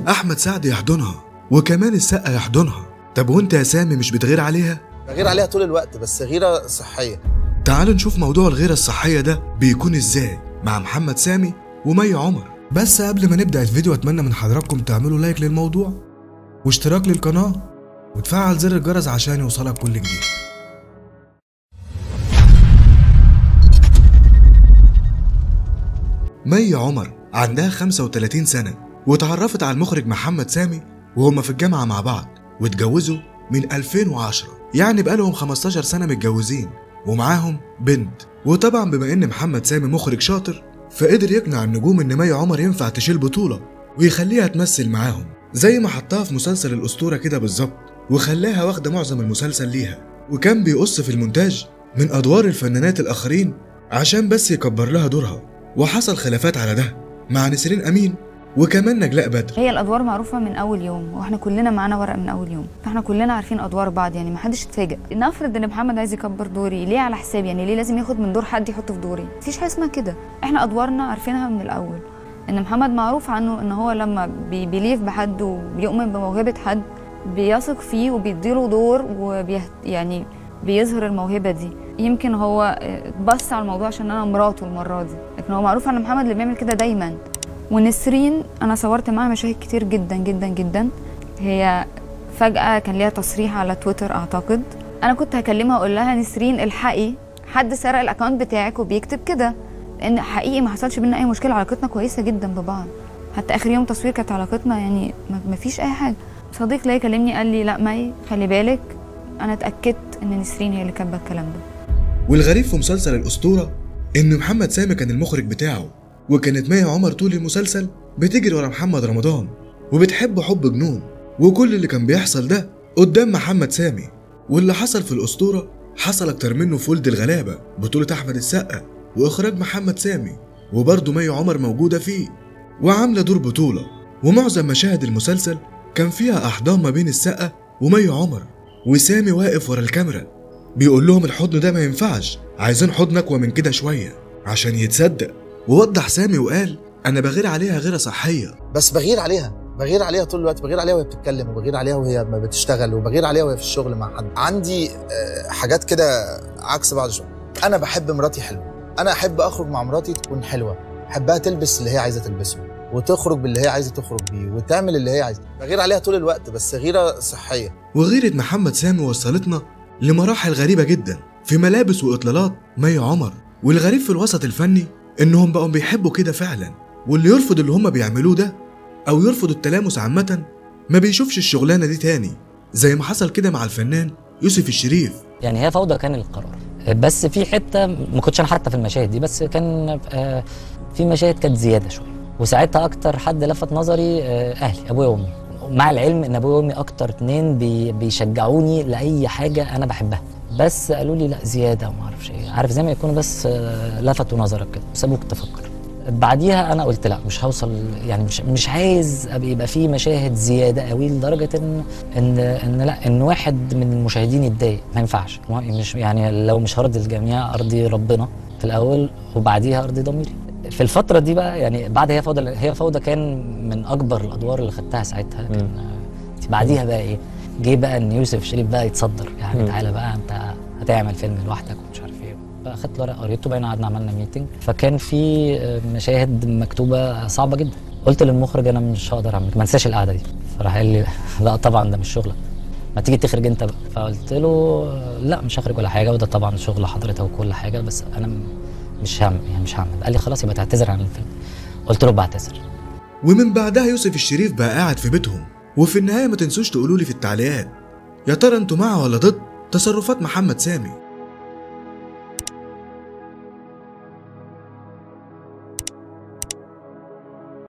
احمد سعد يحضنها وكمان السقا يحضنها طب وانت يا سامي مش بتغير عليها بغير عليها طول الوقت بس غيره صحيه تعالوا نشوف موضوع الغيرة الصحية ده بيكون ازاي مع محمد سامي ومي عمر بس قبل ما نبدأ الفيديو اتمنى من حضراتكم تعملوا لايك للموضوع واشتراك للقناة وتفعل زر الجرس عشان يوصلك كل جديد مي عمر عندها 35 سنة وتعرفت على المخرج محمد سامي وهما في الجامعة مع بعض واتجوزوا من 2010 يعني بقالهم 15 سنة متجوزين ومعاهم بنت وطبعا بما ان محمد سامي مخرج شاطر فقدر يقنع النجوم ان مي عمر ينفع تشيل بطولة ويخليها تمثل معاهم زي ما حطها في مسلسل الأسطورة كده بالظبط وخلاها واخدة معظم المسلسل ليها وكان بيقص في المونتاج من أدوار الفنانات الآخرين عشان بس يكبر لها دورها وحصل خلافات على ده مع نسرين أمين وكمان نجلاء بدر هي الادوار معروفه من اول يوم واحنا كلنا معانا ورق من اول يوم فاحنا كلنا عارفين ادوار بعض يعني ما حدش اتفاجئ نفرض ان محمد عايز يكبر دوري ليه على حسابي يعني ليه لازم ياخد من دور حد يحطه في دوري مفيش حاجه اسمها كده احنا ادوارنا عارفينها من الاول ان محمد معروف عنه ان هو لما بي- بيليف بحد وبيؤمن بموهبه حد بيثق فيه وبيديله دور وبيه يعني بيظهر الموهبه دي يمكن هو اه، بص على الموضوع عشان انا مراته المره دي لكن هو معروف عن محمد اللي بيعمل كده دايما ونسرين انا صورت معاها مشاهد كتير جدا جدا جدا هي فجأة كان ليها تصريح على تويتر اعتقد انا كنت هكلمها اقول لها نسرين الحقي حد سرق الاكونت بتاعك وبيكتب كده لان حقيقي ما حصلش بينا اي مشكله علاقتنا كويسه جدا ببعض حتى اخر يوم تصوير كانت علاقتنا يعني ما ما فيش اي حاجه صديق ليا كلمني قال لي لا مي خلي بالك انا اتاكدت ان نسرين هي اللي كاتبه الكلام ده والغريب في مسلسل الأسطورة إن محمد سامي كان المخرج بتاعه وكانت مي عمر طول المسلسل بتجري ورا محمد رمضان وبتحبه حب جنون وكل اللي كان بيحصل ده قدام محمد سامي واللي حصل في الأسطورة حصل أكتر منه في ولد الغلابة بطولة أحمد السقا وإخراج محمد سامي وبرضه مي عمر موجودة فيه وعاملة دور بطولة ومعظم مشاهد المسلسل كان فيها أحضان ما بين السقا ومي عمر وسامي واقف ورا الكاميرا بيقول لهم الحضن ده ما ينفعش عايزين حضن اقوى من كده شويه عشان يتصدق ووضح سامي وقال انا بغير عليها غيره صحيه بس بغير عليها بغير عليها طول الوقت بغير عليها وهي بتتكلم وبغير عليها وهي ما بتشتغل وبغير عليها وهي في الشغل مع حد عندي آه، حاجات كده عكس بعض شويه انا بحب مراتي حلوه انا احب اخرج مع مراتي تكون حلوه احبها تلبس اللي هي عايزه تلبسه وتخرج باللي هي عايزه تخرج بيه وتعمل اللي هي عايزه بغير عليها طول الوقت بس غيره صحيه وغيره محمد سامي وصلتنا لمراحل غريبه جدا في ملابس واطلالات مي عمر والغريب في الوسط الفني انهم بقوا بيحبوا كده فعلا واللي يرفض اللي هم بيعملوه ده او يرفض التلامس عامه ما بيشوفش الشغلانه دي تاني زي ما حصل كده مع الفنان يوسف الشريف يعني هي فوضى كان القرار بس في حته ما كنتش انا حتى في المشاهد دي بس كان آه، في مشاهد كانت زياده شويه وساعتها اكتر حد لفت نظري آه، اهلي ابويا وامي مع العلم ان ابويا وامي اكتر اتنين بي بيشجعوني لاي حاجه انا بحبها بس قالوا لي لا زياده وما اعرفش ايه عارف زي ما يكونوا بس آه، لفتوا نظرك كده سابوك تفكر بعديها انا قلت لا مش هوصل يعني مش مش عايز أبقى يبقى في مشاهد زياده قوي لدرجه ان ان ان لا ان واحد من المشاهدين يتضايق ما ينفعش مش يعني لو مش هرضي الجميع ارضي ربنا في الاول وبعديها ارضي ضميري في الفتره دي بقى يعني بعد هي فوضى هي فوضى كان من اكبر الادوار اللي خدتها ساعتها كان بعديها بقى ايه جه بقى ان يوسف شريف بقى يتصدر يعني مم. تعالى بقى انت هتعمل فيلم لوحدك ومش عارف ايه فاخدت الورق قريته بقينا قعدنا عملنا ميتنج فكان في آه، مشاهد مكتوبه صعبه جدا قلت للمخرج انا مش هقدر اعمل ما انساش القعده دي فراح قال لي لا طبعا ده مش شغلك ما تيجي تخرج انت بقى فقلت له لا مش هخرج ولا حاجه وده طبعا شغل حضرتك وكل حاجه بس انا م- مش هعمل يعني مش هعمل قال لي خلاص يبقى تعتذر عن الفيلم قلت له بعتذر ومن بعدها يوسف الشريف بقى قاعد في بيتهم وفي النهاية ما تنسوش تقولوا لي في التعليقات يا ترى انتوا مع ولا ضد تصرفات محمد سامي